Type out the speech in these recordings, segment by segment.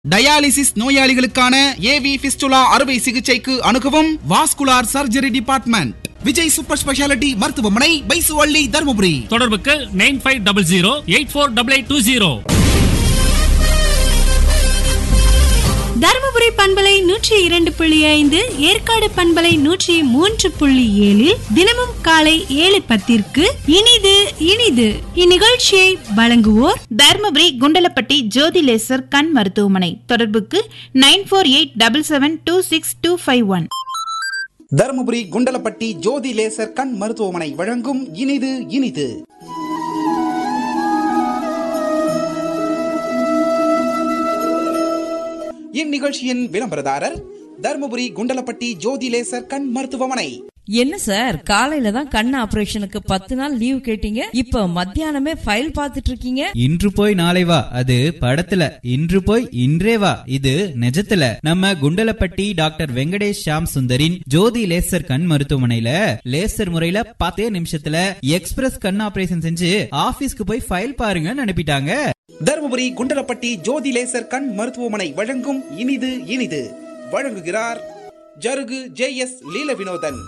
dialysis நோயாளிகளுக்கான AV fistula அறுவை சிகிச்சைக்கு அணுகவும் vascular surgery department Vijay super speciality மருத்துவமனை பைசுவள்ளி தருமபுரி தொடர்புக்கு nine five double zero eight four double eight two zero Dharmapuri பண்பலை நூற்றி இரண்டு புள்ளி ஐந்து ஏற்காடு பண்பலை நூற்றி மூன்று புள்ளி ஏழில் தினமும் காலை ஏழு பத்திற்கு இனிது இனிது இந்நிகழ்ச்சியை வழங்குவோர் தர்மபுரி குண்டலப்பட்டி ஜோதி லேசர் கண் மருத்துவமனை தொடர்புக்கு nine four eight double seven two six two five one Dharmapuri Kundalapatti Jothi laser கண் மருத்துவமனை வழங்கும் இனிது இனிது இந்நிகழ்ச்சியின் விளம்பரதாரர் தருமபுரி குண்டலப்பட்டி ஜோதி லேசர் கண் மருத்துவமனை என்ன சார் காலையில தான் கண் ஆபரேஷனுக்கு பத்து நாள் லீவ் கேட்டீங்க இப்ப மத்தியானமே ஃபைல் பார்த்துட்டு இருக்கீங்க இன்று போய் நாளை வா அது படத்துல இன்று போய் இன்றே வா இது நிஜத்துல நம்ம குண்டலப்பட்டி டாக்டர் வெங்கடேஷ் ஷாம் சுந்தரின் ஜோதி லேசர் கண் மருத்துவமனையில லேசர் முறையில பத்தே நிமிஷத்துல எக்ஸ்பிரஸ் கண் ஆபரேஷன் செஞ்சு ஆபீஸ்க்கு போய் ஃபைல் பாருங்கன்னு அனுப்பிட்டாங்க தருமபுரி குண்டலப்பட்டி ஜோதி லேசர் கண் மருத்துவமனை வழங்கும் இனிது இனிது வழங்குகிறார் ஜருகு ஜே எஸ் லீல வினோதன்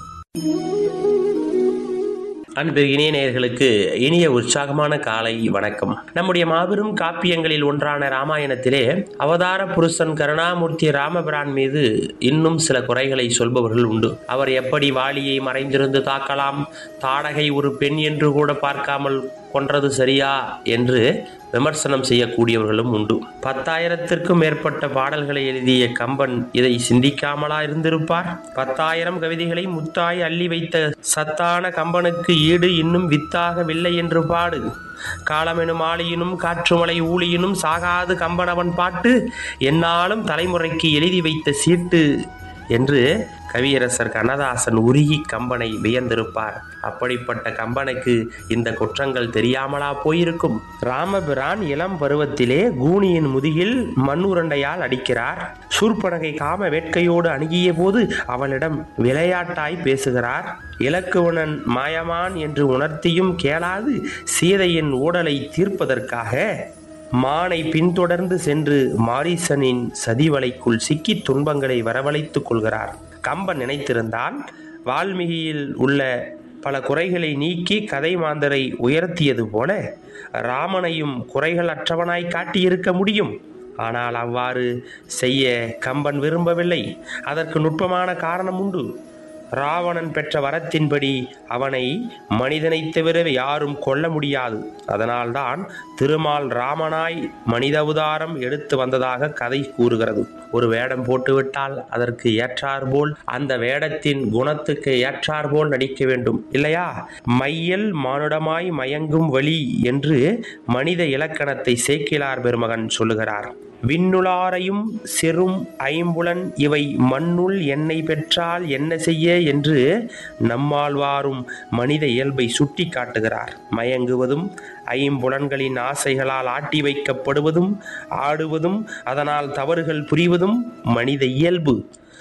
அன்பு இணைய நேயர்களுக்கு இனிய உற்சாகமான காலை வணக்கம் நம்முடைய மாபெரும் காப்பியங்களில் ஒன்றான ராமாயணத்திலே அவதார புருஷன் கருணாமூர்த்தி ராமபிரான் மீது இன்னும் சில குறைகளை சொல்பவர்கள் உண்டு அவர் எப்படி வாளியை மறைந்திருந்து தாக்கலாம் தாடகை ஒரு பெண் என்று கூட பார்க்காமல் கொன்றது சரியா என்று விமர்சனம் செய்யக்கூடியவர்களும் உண்டு பத்தாயிரத்திற்கும் மேற்பட்ட பாடல்களை எழுதிய கம்பன் இதை சிந்திக்காமலா இருந்திருப்பார் பத்தாயிரம் கவிதைகளை முத்தாய் அள்ளி வைத்த சத்தான கம்பனுக்கு ஈடு இன்னும் வித்தாகவில்லை என்று பாடு காலமெனும் ஆளியினும் காற்றுமலை ஊழியினும் சாகாது கம்பனவன் பாட்டு என்னாலும் தலைமுறைக்கு எழுதி வைத்த சீட்டு என்று கவியரசர் கண்ணதாசன் உருகி கம்பனை வியந்திருப்பார் அப்படிப்பட்ட கம்பனுக்கு இந்த குற்றங்கள் தெரியாமலா போயிருக்கும் ராமபிரான் இளம் பருவத்திலே கூனியின் முதுகில் மண் உருண்டையால் அடிக்கிறார் சூர்பனகை காம வேட்கையோடு அணுகிய போது அவளிடம் விளையாட்டாய் பேசுகிறார் இலக்குவனன் மாயமான் என்று உணர்த்தியும் கேளாது சீதையின் ஊடலை தீர்ப்பதற்காக மானை பின்தொடர்ந்து சென்று மாரீசனின் சதிவலைக்குள் சிக்கி துன்பங்களை வரவழைத்துக் கொள்கிறார் கம்பன் நினைத்திருந்தால் வால்மீகியில் உள்ள பல குறைகளை நீக்கி கதை மாந்தரை உயர்த்தியது போல ராமனையும் குறைகள் அற்றவனாய் காட்டியிருக்க முடியும் ஆனால் அவ்வாறு செய்ய கம்பன் விரும்பவில்லை அதற்கு நுட்பமான காரணம் உண்டு ராவணன் பெற்ற வரத்தின்படி அவனை மனிதனைத் தவிர யாரும் கொல்ல முடியாது அதனால்தான் திருமால் ராமனாய் மனித அவதாரம் எடுத்து வந்ததாக கதை கூறுகிறது ஒரு வேடம் போட்டுவிட்டால் அதற்கு ஏற்றாற்போல் அந்த வேடத்தின் குணத்துக்கு ஏற்றாற்போல் நடிக்க வேண்டும் இல்லையா மையல் மானுடமாய் மயங்கும் வழி என்று மனித இலக்கணத்தை சேக்கிலார் பெருமகன் சொல்லுகிறார் விண்ணுளாரையும் செரும் ஐம்புலன் இவை மண்ணுள் என்னை பெற்றால் என்ன செய்ய என்று நம்மாழ்வாரும் மனித இயல்பை சுட்டி காட்டுகிறார் மயங்குவதும் ஐம்புலன்களின் ஆசைகளால் ஆட்டி வைக்கப்படுவதும் ஆடுவதும் அதனால் தவறுகள் புரிவதும் மனித இயல்பு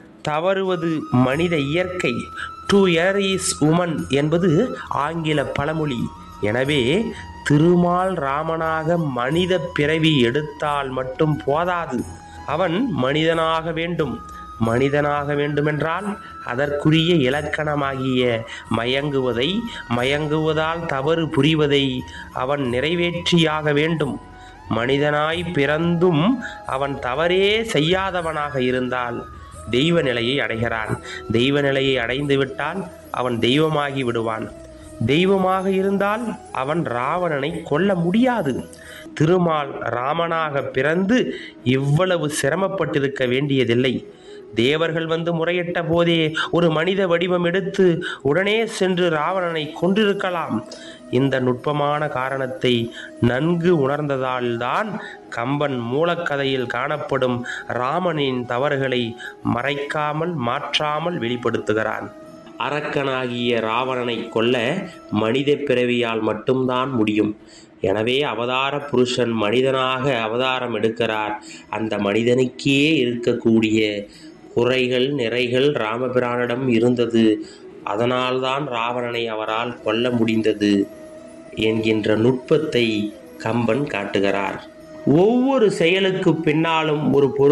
தவறுவது மனித இயற்கை டு எர் இஸ் உமன் என்பது ஆங்கில பழமொழி எனவே திருமால் ராமனாக மனித பிறவி எடுத்தால் மட்டும் போதாது அவன் மனிதனாக வேண்டும் மனிதனாக வேண்டுமென்றால் அதற்குரிய இலக்கணமாகிய மயங்குவதை மயங்குவதால் தவறு புரிவதை அவன் நிறைவேற்றியாக வேண்டும் மனிதனாய் பிறந்தும் அவன் தவறே செய்யாதவனாக இருந்தால் தெய்வ நிலையை அடைகிறான் தெய்வ நிலையை அடைந்து விட்டால் அவன் தெய்வமாகி விடுவான் தெய்வமாக இருந்தால் அவன் ராவணனை கொல்ல முடியாது திருமால் ராமனாக பிறந்து இவ்வளவு சிரமப்பட்டிருக்க வேண்டியதில்லை தேவர்கள் வந்து முறையிட்ட போதே ஒரு மனித வடிவம் எடுத்து உடனே சென்று ராவணனை கொன்றிருக்கலாம் இந்த நுட்பமான காரணத்தை நன்கு உணர்ந்ததால்தான் கம்பன் மூலக்கதையில் காணப்படும் ராமனின் தவறுகளை மறைக்காமல் மாற்றாமல் வெளிப்படுத்துகிறான் அரக்கனாகிய ராவணனை கொல்ல மனித பிறவியால் மட்டும்தான் முடியும் எனவே அவதார புருஷன் மனிதனாக அவதாரம் எடுக்கிறார் அந்த மனிதனுக்கே இருக்கக்கூடிய குறைகள் நிறைகள் ராமபிரானிடம் இருந்தது அதனால்தான் ராவணனை அவரால் கொல்ல முடிந்தது என்கின்ற நுட்பத்தை கம்பன் காட்டுகிறார் ஒவ்வொரு செயலுக்கு பின்னாலும் ஒரு பொருள்